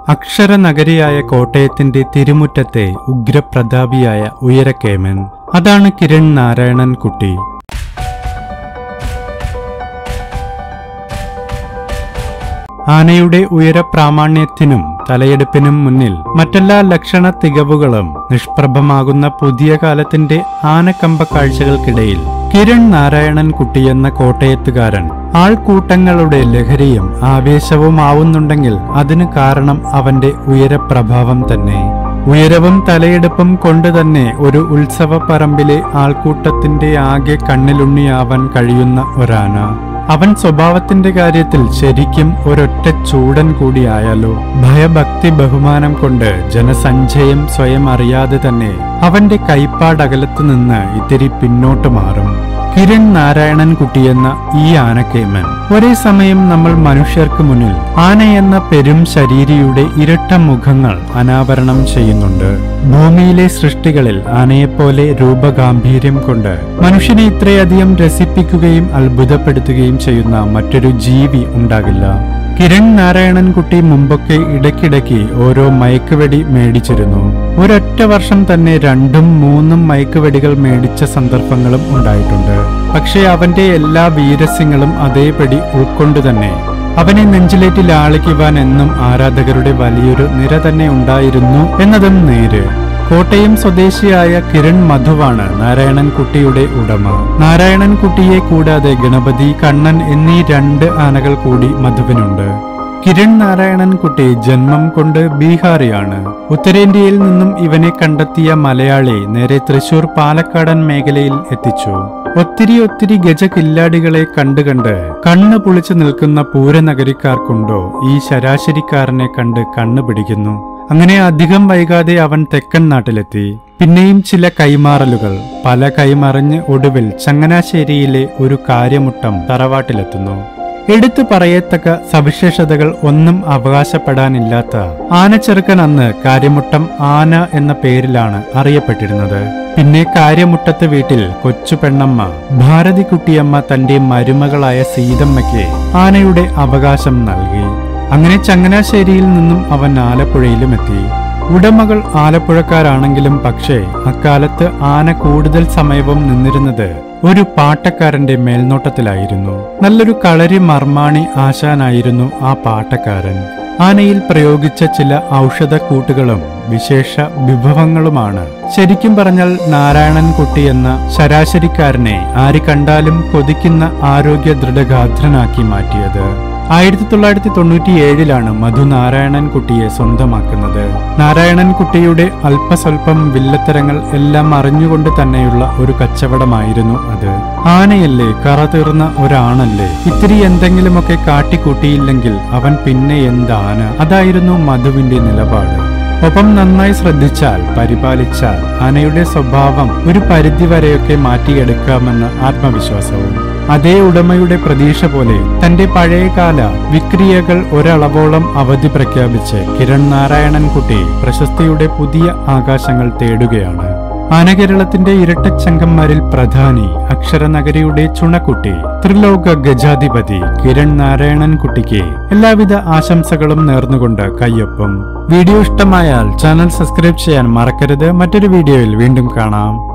അക്ഷരനഗരിയായ കോട്ടയത്തിന്റെ തിരുമുറ്റത്തെ ഉഗ്രപ്രതാപിയായ ഉയരക്കേമൻ അതാണ് കിരൺ നാരായണൻ കുട്ടി ആനയുടെ ഉയരപ്രാമാണ്യത്തിനും തലയെടുപ്പിനും മുന്നിൽ മറ്റെല്ലാ ലക്ഷണ തികവുകളും നിഷ്പ്രഭമാകുന്ന പുതിയ കാലത്തിന്റെ ആനക്കമ്പ കാഴ്ചകൾക്കിടയിൽ കിരൺ നാരായണൻ കുട്ടിയെന്ന കോട്ടയത്തുകാരൻ ആൾക്കൂട്ടങ്ങളുടെ ലഹരിയും ആവേശവും ആവുന്നുണ്ടെങ്കിൽ അതിന് കാരണം അവന്റെ ഉയരപ്രഭാവം തന്നെ ഉയരവും തലയെടുപ്പും കൊണ്ട് തന്നെ ഒരു ഉത്സവ പറമ്പിലെ ആൾക്കൂട്ടത്തിന്റെ ആകെ കണ്ണിലുണ്ണിയാവാൻ കഴിയുന്ന ഒരാന അവൻ സ്വഭാവത്തിന്റെ കാര്യത്തിൽ ശരിക്കും ഒരൊറ്റ ചൂടൻ കൂടിയായാലോ ഭയഭക്തി ബഹുമാനം കൊണ്ട് ജനസഞ്ചയം സ്വയം അറിയാതെ തന്നെ അവന്റെ കൈപ്പാടകലത്ത് നിന്ന് ഇത്തിരി പിന്നോട്ട് മാറും കിരൺ നാരായണൻ കുട്ടിയെന്ന ഈ ആനക്കേമൻ ഒരേ സമയം നമ്മൾ മനുഷ്യർക്ക് മുന്നിൽ ആനയെന്ന പെരും ശരീരിയുടെ ഇരട്ട മുഖങ്ങൾ അനാവരണം ചെയ്യുന്നുണ്ട് ഭൂമിയിലെ സൃഷ്ടികളിൽ ആനയെപ്പോലെ രൂപഗാംഭീര്യം കൊണ്ട് മനുഷ്യനെ ഇത്രയധികം രസിപ്പിക്കുകയും അത്ഭുതപ്പെടുത്തുകയും ചെയ്യുന്ന മറ്റൊരു ജീവി ഉണ്ടാകില്ല കിരൺ നാരായണൻ കുട്ടി മുമ്പൊക്കെ ഇടയ്ക്കിടയ്ക്ക് ഓരോ മയക്കുവെടി മേടിച്ചിരുന്നു ഒരൊറ്റ വർഷം തന്നെ രണ്ടും മൂന്നും മയക്കുവെടികൾ മേടിച്ച സന്ദർഭങ്ങളും ഉണ്ടായിട്ടുണ്ട് പക്ഷേ അവന്റെ എല്ലാ വീരസ്യങ്ങളും അതേപടി ഉൾക്കൊണ്ടു തന്നെ അവനെ നെഞ്ചിലേറ്റി ലാളിക്കുവാൻ എന്നും ആരാധകരുടെ വലിയൊരു നിര തന്നെ ഉണ്ടായിരുന്നു എന്നതും നേര് കോട്ടയം സ്വദേശിയായ കിരൺ മധുവാണ് നാരായണൻ കുട്ടിയുടെ ഉടമ നാരായണൻ കുട്ടിയെ കൂടാതെ ഗണപതി കണ്ണൻ എന്നീ രണ്ട് ആനകൾ കൂടി മധുവിനുണ്ട് കിരൺ നാരായണൻ കുട്ടി ജന്മം കൊണ്ട് ബീഹാറിയാണ് ഉത്തരേന്ത്യയിൽ നിന്നും ഇവനെ കണ്ടെത്തിയ മലയാളി നേരെ തൃശൂർ പാലക്കാടൻ മേഖലയിൽ എത്തിച്ചു ഒത്തിരി ഒത്തിരി ഗജകില്ലാടികളെ കണ്ടുകണ്ട് കണ്ണ് പൊളിച്ചു നിൽക്കുന്ന പൂരനഗരിക്കാർക്കുണ്ടോ ഈ ശരാശരിക്കാരനെ കണ്ട് കണ്ണു പിടിക്കുന്നു അങ്ങനെ അധികം വൈകാതെ അവൻ തെക്കൻ നാട്ടിലെത്തി പിന്നെയും ചില കൈമാറലുകൾ പല കൈമറിഞ്ഞ് ഒടുവിൽ ചങ്ങനാശ്ശേരിയിലെ ഒരു കാര്യമുട്ടം തറവാട്ടിലെത്തുന്നു എടുത്തു പറയത്തക്ക സവിശേഷതകൾ ഒന്നും അവകാശപ്പെടാനില്ലാത്ത ആനച്ചെറുക്കൻ അന്ന് കാര്യമുട്ടം ആന എന്ന പേരിലാണ് അറിയപ്പെട്ടിരുന്നത് പിന്നെ കാര്യമുട്ടത്ത് വീട്ടിൽ കൊച്ചു പെണ്ണമ്മ ഭാരതിക്കുട്ടിയമ്മ തന്റെ മരുമകളായ സീതമ്മയ്ക്ക് ആനയുടെ അവകാശം നൽകി അങ്ങനെ ചങ്ങനാശ്ശേരിയിൽ നിന്നും അവൻ ആലപ്പുഴയിലും എത്തി ഉടമകൾ ആലപ്പുഴക്കാരാണെങ്കിലും പക്ഷേ അക്കാലത്ത് ആന കൂടുതൽ സമയവും നിന്നിരുന്നത് ഒരു പാട്ടക്കാരന്റെ മേൽനോട്ടത്തിലായിരുന്നു നല്ലൊരു കളരി മർമാണി ആശാനായിരുന്നു ആ പാട്ടക്കാരൻ ആനയിൽ പ്രയോഗിച്ച ചില ഔഷധ കൂട്ടുകളും വിശേഷ വിഭവങ്ങളുമാണ് ശരിക്കും പറഞ്ഞാൽ നാരായണൻ കുട്ടി എന്ന ശരാശരിക്കാരനെ ആര് കണ്ടാലും കൊതിക്കുന്ന ആരോഗ്യ ദൃഢഗാത്രനാക്കി മാറ്റിയത് ആയിരത്തി തൊള്ളായിരത്തി തൊണ്ണൂറ്റി ഏഴിലാണ് മധു നാരായണൻ കുട്ടിയെ സ്വന്തമാക്കുന്നത് നാരായണൻ കുട്ടിയുടെ അല്പസ്വല്പം വില്ലത്തരങ്ങൾ എല്ലാം അറിഞ്ഞുകൊണ്ട് തന്നെയുള്ള ഒരു കച്ചവടമായിരുന്നു അത് ആനയല്ലേ കറ തീർന്ന ഒരാണല്ലേ ഇത്തിരി എന്തെങ്കിലുമൊക്കെ കാട്ടിക്കൂട്ടിയില്ലെങ്കിൽ അവൻ പിന്നെ എന്താണ് അതായിരുന്നു മധുവിന്റെ നിലപാട് ഒപ്പം നന്നായി ശ്രദ്ധിച്ചാൽ പരിപാലിച്ചാൽ ആനയുടെ സ്വഭാവം ഒരു പരിധിവരെയൊക്കെ മാറ്റിയെടുക്കാമെന്ന ആത്മവിശ്വാസവും അതേ ഉടമയുടെ പ്രതീക്ഷ പോലെ തന്റെ പഴയകാല വിക്രിയകൾ ഒരളവോളം അവധി പ്രഖ്യാപിച്ച് കിരൺ നാരായണൻ കുട്ടി പ്രശസ്തിയുടെ പുതിയ ആകാശങ്ങൾ തേടുകയാണ് ആനകേരളത്തിന്റെ ഇരട്ടച്ചങ്കന്മാരിൽ പ്രധാനി അക്ഷരനഗരിയുടെ ചുണക്കുട്ടി ത്രിലോക ഗജാധിപതി കിരൺ നാരായണൻ കുട്ടിക്ക് എല്ലാവിധ ആശംസകളും നേർന്നുകൊണ്ട് കയ്യൊപ്പം വീഡിയോ ഇഷ്ടമായാൽ ചാനൽ സബ്സ്ക്രൈബ് ചെയ്യാൻ മറക്കരുത് മറ്റൊരു വീഡിയോയിൽ വീണ്ടും കാണാം